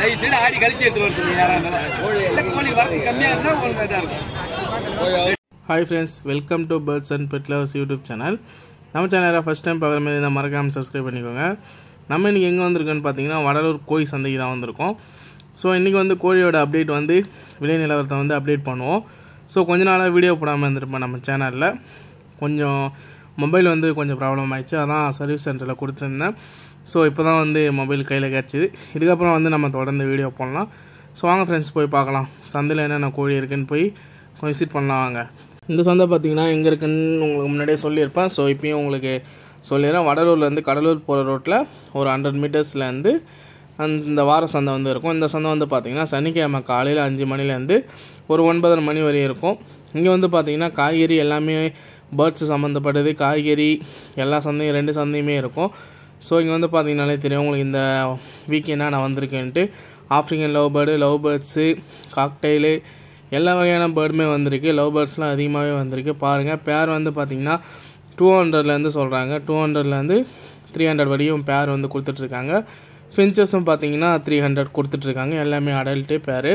தயவு செய்து ஆடி கழிச்சு எடுத்து வர சொல்லுங்க யாரா இருந்தாலும் இல்ல கோழி வரத்து கம்மியா இருந்தா உங்களுக்கு இதா இருக்கும் hi friends welcome to birds and pet lovers YouTube channel நம்ம சேனலை ஃபஸ்ட் டைம் பார்க்குற மாதிரி இருந்தால் மறக்காமல் சப்ஸ்கிரைப் பண்ணிக்கோங்க நம்ம இன்றைக்கி எங்கே வந்திருக்கோன்னு பார்த்தீங்கன்னா வடலூர் கோழி சந்தைக்கு தான் வந்திருக்கோம் ஸோ இன்றைக்கி வந்து கோழியோட அப்டேட் வந்து விலை நிலவரத்தை வந்து அப்டேட் பண்ணுவோம் ஸோ கொஞ்ச நாளாக வீடியோ போடாமல் இருந்திருப்பேன் நம்ம சேனலில் கொஞ்சம் மொபைல் வந்து கொஞ்சம் ப்ராப்ளம் ஆயிடுச்சு அதான் சர்வீஸ் சென்டரில் கொடுத்துருந்தேன் ஸோ இப்போ தான் வந்து மொபைல் கையில் கிடச்சிது இதுக்கப்புறம் வந்து நம்ம தொடர்ந்து வீடியோ போடலாம் ஸோ வாங்க ஃப்ரெண்ட்ஸ் போய் பார்க்கலாம் சந்தையில் என்னென்ன கோழி இருக்குன்னு போய் விசிட் பண்ணலாம் வாங்க இந்த சந்தை பார்த்தீங்கன்னா எங்கே இருக்குன்னு உங்களுக்கு முன்னாடியே சொல்லியிருப்பேன் ஸோ இப்பயும் உங்களுக்கு சொல்லிடுறேன் வடலூர்லேருந்து கடலூர் போகிற ரோட்டில் ஒரு ஹண்ட்ரட் மீட்டர்ஸ்லேருந்து அந்த வார சந்தை வந்து இருக்கும் இந்த சந்தை வந்து பார்த்திங்கன்னா சனிக்கிழமை காலையில் அஞ்சு மணிலேருந்து ஒரு ஒன்பதரை மணி வரையும் இருக்கும் இங்கே வந்து பார்த்திங்கன்னா காய்கறி எல்லாமே பேர்ட்ஸ் சம்மந்தப்பட்டது காய்கறி எல்லா சந்தையும் ரெண்டு சந்தையுமே இருக்கும் ஸோ இங்கே வந்து பார்த்தீங்கனாலே தெரியும் உங்களுக்கு இந்த வீக்கெண்டாக நான் வந்திருக்கேன்ட்டு African love bird love birds cockatiel எல்லா வகையான பேர்டுமே வந்திருக்கு லவ் பேர்ட்ஸ்லாம் அதிகமாகவே வந்திருக்கு பாருங்கள் பேர் வந்து பார்த்திங்கன்னா டூ ஹண்ட்ரட்லேருந்து சொல்கிறாங்க டூ ஹண்ட்ரட்லேருந்து த்ரீ ஹண்ட்ரட் வரையும் பேர் வந்து கொடுத்துட்ருக்காங்க ஃபின்ச்சஸும் பார்த்தீங்கன்னா த்ரீ ஹண்ட்ரட் கொடுத்துட்ருக்காங்க எல்லாமே அடல்ட்டு பேர்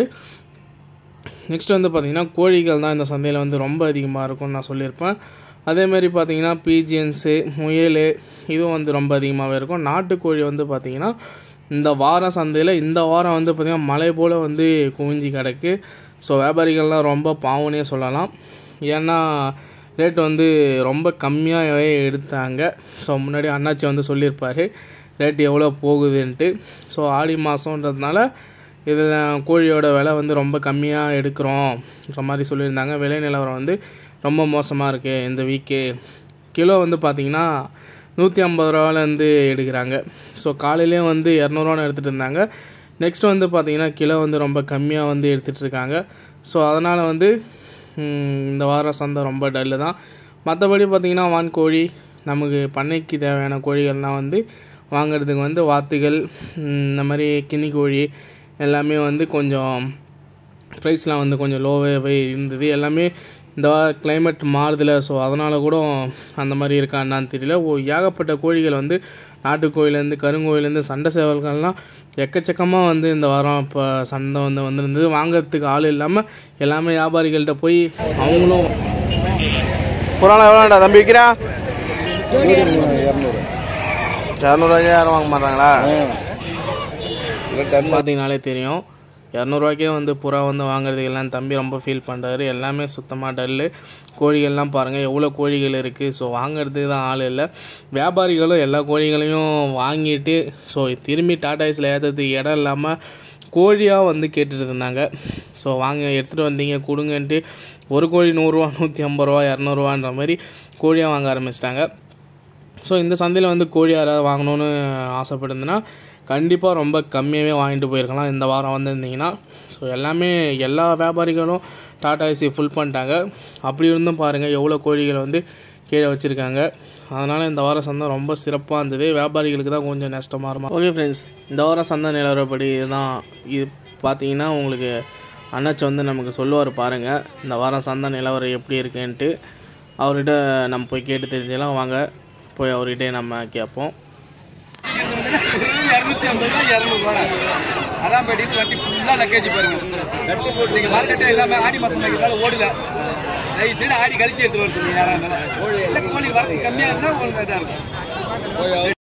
நெக்ஸ்ட் வந்து பார்த்திங்கன்னா கோழிகள் தான் இந்த சந்தையில் வந்து ரொம்ப அதிகமாக இருக்கும்னு நான் சொல்லியிருப்பேன் அதேமாரி பார்த்தீங்கன்னா பீஜியன்ஸு முயல் இதுவும் வந்து ரொம்ப அதிகமாகவே இருக்கும் நாட்டுக்கோழி வந்து பார்த்திங்கன்னா இந்த வாரம் சந்தையில் இந்த வாரம் வந்து பார்த்திங்கன்னா மழை போல் வந்து குவிஞ்சி கிடக்கு ஸோ வியாபாரிகள்லாம் ரொம்ப பாவனே சொல்லலாம் ஏன்னா ரேட் வந்து ரொம்ப கம்மியாகவே எடுத்தாங்க ஸோ முன்னாடி அண்ணாச்சி வந்து சொல்லியிருப்பார் ரேட் எவ்வளோ போகுதுன்ட்டு ஸோ ஆடி மாதன்றதுனால இது கோழியோட விலை வந்து ரொம்ப கம்மியாக எடுக்கிறோன்ற மாதிரி சொல்லியிருந்தாங்க விலை நிலவரம் வந்து ரொம்ப மோசமாக இருக்குது இந்த வீக்கு கிலோ வந்து பார்த்திங்கன்னா நூற்றி ஐம்பது ரூபாலேருந்து எடுக்கிறாங்க ஸோ காலையிலேயே வந்து இரநூறுவான்னு எடுத்துகிட்டு இருந்தாங்க நெக்ஸ்ட் வந்து பார்த்திங்கன்னா கிலோ வந்து ரொம்ப கம்மியாக வந்து எடுத்துகிட்டு இருக்காங்க ஸோ அதனால் வந்து ம், இந்த வார சந்தை ரொம்ப டல்லு தான் மற்றபடி பார்த்திங்கன்னா வான்கோழி நமக்கு பண்ணைக்கு தேவையான கோழிகள்லாம் வந்து வாங்குறதுக்கு வந்து வாத்துகள் ம், இந்த மாதிரி கின்னி கோழி எல்லாமே வந்து கொஞ்சம் ப்ரைஸ்லாம் வந்து கொஞ்சம் லோவாகவே இருந்தது எல்லாமே இந்த கிளைமேட் மாறுதில்ல ஸோ அதனால் கூட அந்த மாதிரி இருக்கா என்னான்னு தெரியல ஓ ஏகப்பட்ட கோழிகள் வந்து நாட்டுக்கோழிலேருந்து கருங்கோழிலேருந்து சண்டை சேவல்கள்லாம் எக்கச்சக்கமாக வந்து இந்த வாரம் இப்போ சண்டை வந்து வந்திருந்தது வாங்குறதுக்கு ஆள் இல்லாமல் எல்லாமே வியாபாரிகள்கிட்ட போய் அவங்களும் புறாலாம் எவ்வளோடா தம்பி விற்கிறா இரநூறுவாய்க்கே யாரும் வாங்க மாட்டாங்களா பார்த்தீங்கனாலே தெரியும் இரநூறுவாய்க்கே வந்து புறா வந்து வாங்குறதுக்கு எல்லாம் தம்பி ரொம்ப ஃபீல் பண்ணுறாரு எல்லாமே சுத்தமாக டல்லு கோழிகள்லாம் பாருங்கள் எவ்வளோ கோழிகள் இருக்குது ஸோ வாங்குறதுக்கு தான் ஆள் இல்லை வியாபாரிகளும் எல்லா கோழிகளையும் வாங்கிட்டு ஸோ திரும்பி டாடாய்ஸில் ஏற்றுறதுக்கு இடம் இல்லாமல் கோழியாக வந்து கேட்டுட்டு இருந்தாங்க ஸோ வாங்க எடுத்துகிட்டு வந்தீங்க கொடுங்கன்ட்டு ஒரு கோழி நூறுரூவா நூற்றி ஐம்பது ரூபா இரநூறுவான்ற மாதிரி கோழியாக வாங்க ஆரம்பிச்சிட்டாங்க ஸோ இந்த சந்தையில் வந்து கோழி யாராவது வாங்கணும்னு ஆசைப்பட்டிருந்தேன்னா கண்டிப்பாக ரொம்ப கம்மியாகவே வாங்கிட்டு போயிருக்கலாம் இந்த வாரம் வந்திருந்தீங்கன்னா ஸோ எல்லாமே எல்லா வியாபாரிகளும் டாடா ஏசி ஃபுல் பண்ணிட்டாங்க அப்படி இருந்தும் பாருங்கள் எவ்வளோ கோழிகளை வந்து கீழே வச்சுருக்காங்க அதனால் இந்த வாரம் சந்தை ரொம்ப சிறப்பாக இருந்தது வியாபாரிகளுக்கு தான் கொஞ்சம் நஷ்டமாக இருக்கும் ஓகே ஃப்ரெண்ட்ஸ் இந்த வாரம் சந்தை நிலவரப்படி தான் இது பார்த்தீங்கன்னா உங்களுக்கு அண்ணாச்சி வந்து நமக்கு சொல்லுவார் பாருங்கள் இந்த வாரம் சந்தை நிலவரம் எப்படி இருக்குன்ட்டு அவர்கிட்ட நம்ம போய் கேட்டு தெரிஞ்சுக்கலாம் வாங்க போய் அவர்கிட்டே நம்ம கேட்போம் இரநூத்தி ஐம்பது ரூபா இரநூறுவா அதான் போயிட்டு இது வட்டி ஃபுல்லா லக்கேஜ் பாருங்க நீங்க மார்க்கெட்டே எல்லாமே ஆடி மாசம் வைக்கிறதால ஓடுல தயவு செய்து ஆடி கழிச்சு எடுத்து வர சொல்லுங்க யாரா இருந்தாலும் இல்ல கோழி வரத்து கம்மியா இருந்தா உங்களுக்கு இதா இருக்கும்